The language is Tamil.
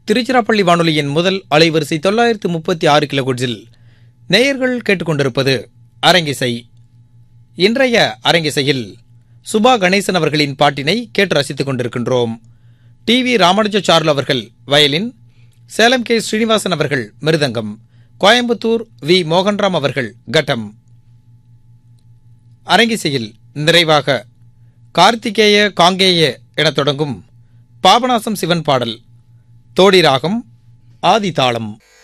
திருச்சிராப்பள்ளி வானொலியின் முதல் அலைவரிசை தொள்ளாயிரத்து முப்பத்தி ஆறு கிலோகுட்ஸில் நேயர்கள் கேட்டுக்கொண்டிருப்பது அரங்கிசை இன்றைய அரங்கிசையில் சுபா கணேசன் அவர்களின் பாட்டினை கேட்டு ரசித்துக் கொண்டிருக்கின்றோம் டி வி ராமானுஜாச்சார்லு அவர்கள் வயலின் சேலம் கே ஸ்ரீனிவாசன் அவர்கள் மிருதங்கம் கோயம்புத்தூர் வி மோகன்ராம் அவர்கள் கட்டம் அரங்கிசையில் நிறைவாக கார்த்திகேய காங்கேய எனத் தொடங்கும் பாபநாசம் சிவன் பாடல் தோடி ராகம் ஆதி தாளம்